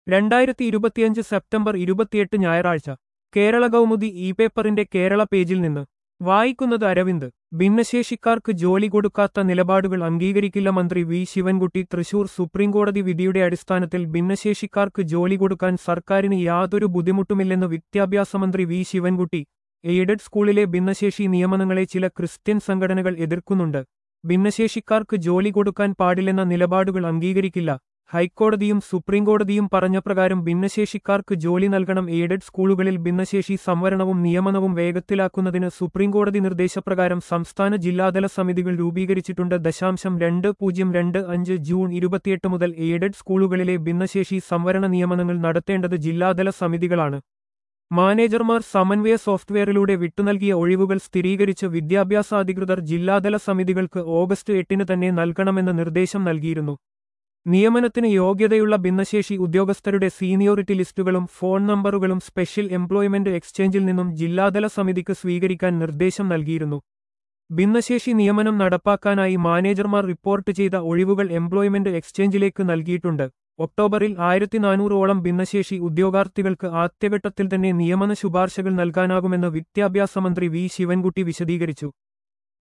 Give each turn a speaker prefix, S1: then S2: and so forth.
S1: രണ്ടായിരത്തി ഇരുപത്തിയഞ്ച് സെപ്റ്റംബർ ഇരുപത്തിയെട്ട് ഞായറാഴ്ച കേരള കൗമുദി ഇ പേപ്പറിന്റെ കേരള പേജിൽ നിന്ന് വായിക്കുന്നത് അരവിന്ദ് ഭിന്നശേഷിക്കാർക്ക് ജോലി കൊടുക്കാത്ത നിലപാടുകൾ അംഗീകരിക്കില്ല മന്ത്രി വി ശിവൻകുട്ടി തൃശൂർ സുപ്രീംകോടതി വിധിയുടെ അടിസ്ഥാനത്തിൽ ഭിന്നശേഷിക്കാർക്ക് ജോലി കൊടുക്കാൻ സർക്കാരിന് യാതൊരു ബുദ്ധിമുട്ടുമില്ലെന്ന് വിദ്യാഭ്യാസ മന്ത്രി വി ശിവൻകുട്ടി എയ്ഡഡ് സ്കൂളിലെ ഭിന്നശേഷി നിയമനങ്ങളെ ചില ക്രിസ്ത്യൻ സംഘടനകൾ എതിർക്കുന്നുണ്ട് ഭിന്നശേഷിക്കാർക്ക് ജോലി കൊടുക്കാൻ പാടില്ലെന്ന നിലപാടുകൾ അംഗീകരിക്കില്ല ഹൈക്കോടതിയും സുപ്രീംകോടതിയും പറഞ്ഞ പ്രകാരം ഭിന്നശേഷിക്കാർക്ക് ജോലി നൽകണം എയ്ഡഡ് സ്കൂളുകളിൽ ഭിന്നശേഷി സംവരണവും നിയമനവും വേഗത്തിലാക്കുന്നതിന് സുപ്രീംകോടതി നിർദ്ദേശപ്രകാരം സംസ്ഥാന ജില്ലാതല സമിതികൾ രൂപീകരിച്ചിട്ടുണ്ട് ദശാംശം രണ്ട് പൂജ്യം രണ്ട് അഞ്ച് ജൂൺ ഇരുപത്തിയെട്ട് മുതൽ എയ്ഡഡ് സ്കൂളുകളിലെ ഭിന്നശേഷി സംവരണ നിയമനങ്ങൾ നടത്തേണ്ടത് ജില്ലാതല സമിതികളാണ് മാനേജർമാർ സമന്വയ സോഫ്റ്റ്വെയറിലൂടെ വിട്ടുനൽകിയ ഒഴിവുകൾ സ്ഥിരീകരിച്ച് വിദ്യാഭ്യാസ അധികൃതർ ജില്ലാതല സമിതികൾക്ക് ഓഗസ്റ്റ് എട്ടിന് തന്നെ നൽകണമെന്ന് നിർദ്ദേശം നൽകിയിരുന്നു നിയമനത്തിന് യോഗ്യതയുള്ള ഭിന്നശേഷി ഉദ്യോഗസ്ഥരുടെ സീനിയോറിറ്റി ലിസ്റ്റുകളും ഫോൺ നമ്പറുകളും സ്പെഷ്യൽ എംപ്ലോയ്മെന്റ് എക്സ്ചേഞ്ചിൽ നിന്നും ജില്ലാതല സമിതിക്ക് സ്വീകരിക്കാൻ നിർദ്ദേശം നൽകിയിരുന്നു ഭിന്നശേഷി നിയമനം നടപ്പാക്കാനായി മാനേജർമാർ റിപ്പോർട്ട് ചെയ്ത ഒഴിവുകൾ എംപ്ലോയ്മെന്റ് എക്സ്ചേഞ്ചിലേക്ക് നൽകിയിട്ടുണ്ട് ഒക്ടോബറിൽ ആയിരത്തി നാനൂറോളം ഭിന്നശേഷി ഉദ്യോഗാർത്ഥികൾക്ക് ആദ്യഘട്ടത്തിൽ തന്നെ നിയമന ശുപാർശകൾ നൽകാനാകുമെന്ന് വിദ്യാഭ്യാസ മന്ത്രി വി ശിവൻകുട്ടി വിശദീകരിച്ചു